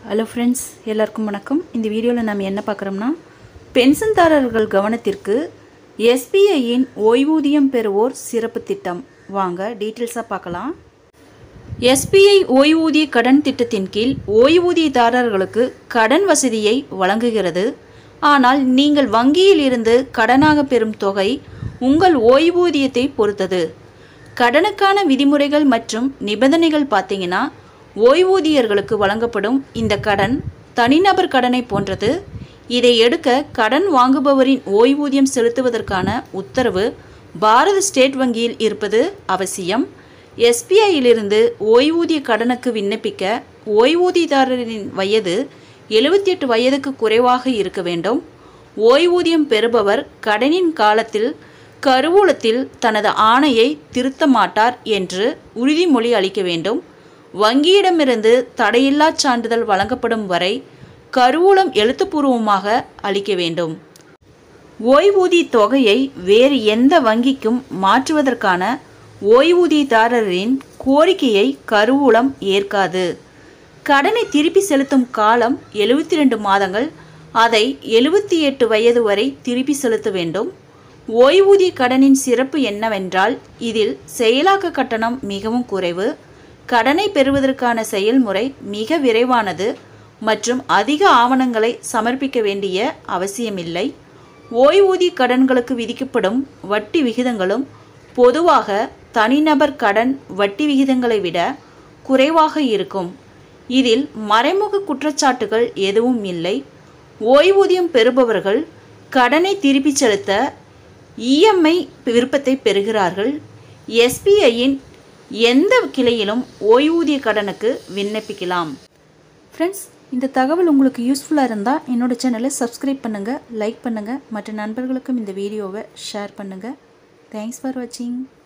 hello friends எல்லாருக்கும் வணக்கம் இந்த வீடியோவில் நம்ம என்ன பார்க்குறோம்னா பென்ஷன்தாரர்கள் கவனத்திற்கு எஸ்பிஐயின் ஓய்வூதியம் பெறுவோர் சிறப்பு திட்டம் வாங்க டீட்டெயில்ஸாக பார்க்கலாம் எஸ்பிஐ ஓய்வூதிய கடன் திட்டத்தின் கீழ் ஓய்வூதியதாரர்களுக்கு கடன் வசதியை வழங்குகிறது ஆனால் நீங்கள் வங்கியில் இருந்து கடனாக பெறும் தொகை உங்கள் ஓய்வூதியத்தை பொறுத்தது கடனுக்கான விதிமுறைகள் மற்றும் நிபந்தனைகள் பார்த்தீங்கன்னா ஓய்வூதியர்களுக்கு வழங்கப்படும் இந்த கடன் தனிநபர் கடனை போன்றது இதை எடுக்க கடன் வாங்குபவரின் ஓய்வூதியம் செலுத்துவதற்கான உத்தரவு பாரத ஸ்டேட் வங்கியில் இருப்பது அவசியம் எஸ்பிஐயிலிருந்து ஓய்வூதிய கடனுக்கு விண்ணப்பிக்க ஓய்வூதியதாரரின் வயது எழுபத்தி எட்டு வயதுக்கு குறைவாக இருக்க வேண்டும் ஓய்வூதியம் பெறுபவர் கடனின் காலத்தில் கருவூலத்தில் தனது ஆணையை திருத்த மாட்டார் என்று உறுதிமொழி அளிக்க வேண்டும் வங்கியிடமிருந்து தடையில்லா சான்றிதழ் வழங்கப்படும் வரை கருவூலம் எழுத்துப்பூர்வமாக அளிக்க வேண்டும் ஓய்வூதிய தொகையை வேறு எந்த வங்கிக்கும் மாற்றுவதற்கான ஓய்வூதியதாரரின் கோரிக்கையை கருவூலம் ஏற்காது கடனை திருப்பி செலுத்தும் காலம் எழுபத்தி ரெண்டு மாதங்கள் அதை எழுபத்தி எட்டு வயது வரை திருப்பி செலுத்த வேண்டும் ஓய்வூதிய கடனின் சிறப்பு என்னவென்றால் இதில் செயலாக்க கட்டணம் மிகவும் குறைவு கடனை பெறுவதற்கான செயல்முறை மிக விரைவானது மற்றும் அதிக ஆவணங்களை சமர்ப்பிக்க வேண்டிய அவசியமில்லை ஓய்வூதிய கடன்களுக்கு விதிக்கப்படும் வட்டி விகிதங்களும் பொதுவாக தனிநபர் கடன் வட்டி விகிதங்களை விட குறைவாக இருக்கும் இதில் மறைமுக குற்றச்சாட்டுகள் எதுவும் இல்லை ஓய்வூதியம் பெறுபவர்கள் கடனை திருப்பிச் செலுத்த இஎம்ஐ விருப்பத்தை பெறுகிறார்கள் எஸ்பிஐயின் எந்த கிளையிலும் ஓய்வூதிய கடனுக்கு விண்ணப்பிக்கலாம் ஃப்ரெண்ட்ஸ் இந்த தகவல் உங்களுக்கு யூஸ்ஃபுல்லாக இருந்தால் என்னோட சேனலை சப்ஸ்கிரைப் பண்ணுங்கள் லைக் பண்ணுங்கள் மற்ற நண்பர்களுக்கும் இந்த வீடியோவை ஷேர் பண்ணுங்கள் தேங்க்ஸ் ஃபார் வாட்சிங்